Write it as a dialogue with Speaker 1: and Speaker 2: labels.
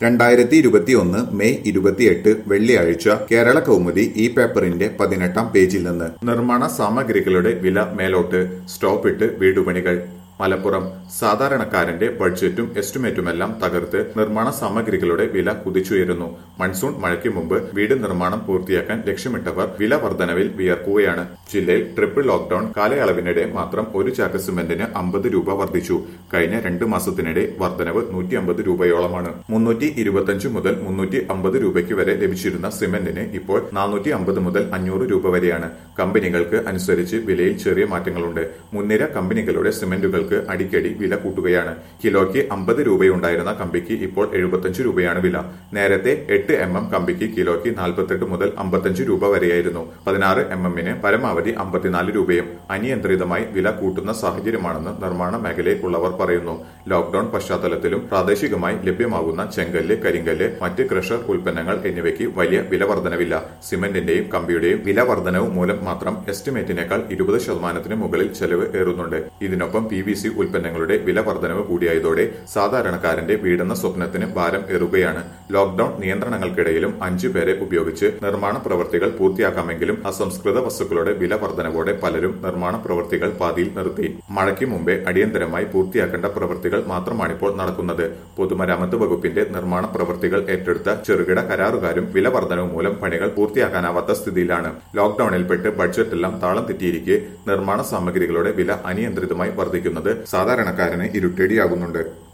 Speaker 1: രണ്ടായിരത്തി ഇരുപത്തിയൊന്ന് മെയ് ഇരുപത്തിയെട്ട് വെള്ളിയാഴ്ച കേരള കൗമുദി ഈ പേപ്പറിന്റെ പതിനെട്ടാം പേജിൽ നിന്ന് നിർമ്മാണ സാമഗ്രികളുടെ വില മേലോട്ട് സ്റ്റോപ്പിട്ട് വീടുപണികൾ മലപ്പുറം സാധാരണക്കാരന്റെ ബഡ്ജറ്റും എസ്റ്റിമേറ്റുമെല്ലാം തകർത്ത് നിർമ്മാണ സാമഗ്രികളുടെ വില കുതിച്ചുയരുന്നു മൺസൂൺ മഴയ്ക്ക് മുമ്പ് വീട് നിർമ്മാണം പൂർത്തിയാക്കാൻ ലക്ഷ്യമിട്ടവർ വില വർധനവിൽ വിയർക്കുകയാണ് ജില്ലയിൽ ട്രിപ്പിൾ ലോക്ഡൌൺ കാലയളവിനിടെ മാത്രം ഒരു ചാക്ക് സിമന്റിന് അമ്പത് രൂപ വർദ്ധിച്ചു കഴിഞ്ഞ രണ്ട് മാസത്തിനിടെ വർധനവ് നൂറ്റി അമ്പത് രൂപയോളമാണ് മുന്നൂറ്റി ഇരുപത്തിയഞ്ച് മുതൽ മുന്നൂറ്റി അമ്പത് രൂപയ്ക്ക് വരെ ലഭിച്ചിരുന്ന സിമന്റിന് ഇപ്പോൾ നാനൂറ്റി അമ്പത് മുതൽ അഞ്ഞൂറ് രൂപ വരെയാണ് കമ്പനികൾക്ക് അനുസരിച്ച് വിലയിൽ ചെറിയ മാറ്റങ്ങളുണ്ട് മുൻനിര കമ്പനികളുടെ സിമന്റുകൾക്ക് അടിക്കടി വില കൂട്ടുകയാണ് കിലോയ്ക്ക് അമ്പത് രൂപയുണ്ടായിരുന്ന കമ്പിക്ക് ഇപ്പോൾ എഴുപത്തഞ്ച് രൂപയാണ് വില നേരത്തെ എട്ട് എം എം കമ്പിക്ക് കിലോയ്ക്ക് നാൽപ്പത്തെട്ട് മുതൽ അമ്പത്തഞ്ച് രൂപ വരെയായിരുന്നു പതിനാറ് എം എമ്മിന് പരമാവധി അമ്പത്തിനാല് രൂപയും അനിയന്ത്രിതമായി വില കൂട്ടുന്ന സാഹചര്യമാണെന്ന് നിർമ്മാണ മേഖലയിലുള്ളവർ പറയുന്നു ലോക്ഡൌൺ പശ്ചാത്തലത്തിലും പ്രാദേശികമായി ലഭ്യമാകുന്ന ചെങ്കല്ല് കരിങ്കല്ല് മറ്റ് ക്രഷർ ഉൽപ്പന്നങ്ങൾ എന്നിവയ്ക്ക് വലിയ വില വർധനവില്ല സിമന്റിന്റെയും കമ്പിയുടെയും വില വർധനവ് മൂലം മാത്രം എസ്റ്റിമേറ്റിനേക്കാൾ ഇരുപത് ശതമാനത്തിന് മുകളിൽ ചെലവ് ഏറുന്നുണ്ട് ഇതിനൊപ്പം പി വി സി ഉൽപ്പന്നങ്ങളുടെ വില വർധനവ് കൂടിയായതോടെ സാധാരണക്കാരന്റെ വീടെന്ന സ്വപ്നത്തിന് ഭാരം ഏറുകയാണ് ലോക്ഡൌൺ നിയന്ത്രണങ്ങൾക്കിടയിലും അഞ്ചു പേരെ ഉപയോഗിച്ച് നിർമ്മാണ പ്രവൃത്തികൾ പൂർത്തിയാക്കാമെങ്കിലും അസംസ്കൃത വസ്തുക്കളുടെ വില വർധനവോടെ പലരും നിർമ്മാണ പ്രവൃത്തികൾ പാതിയിൽ നിർത്തി മഴയ്ക്ക് മുമ്പേ അടിയന്തരമായി പൂർത്തിയാക്കേണ്ട പ്രവൃത്തികൾ മാത്രമാണിപ്പോൾ നടക്കുന്നത് പൊതുമരാമത്ത് വകുപ്പിന്റെ നിർമ്മാണ പ്രവൃത്തികൾ ഏറ്റെടുത്ത ചെറുകിട കരാറുകാരും വില വർധനവ് മൂലം പണികൾ പൂർത്തിയാക്കാനാവാത്ത സ്ഥിതിയിലാണ് ലോക്ഡൌണിൽപ്പെട്ട് ബഡ്ജറ്റെല്ലാം താളം തെറ്റിയിരിക്കെ നിർമ്മാണ സാമഗ്രികളുടെ വില അനിയന്ത്രിതമായി വർദ്ധിക്കുന്നത് സാധാരണക്കാരന് ഇരുട്ടടിയാകുന്നുണ്ട്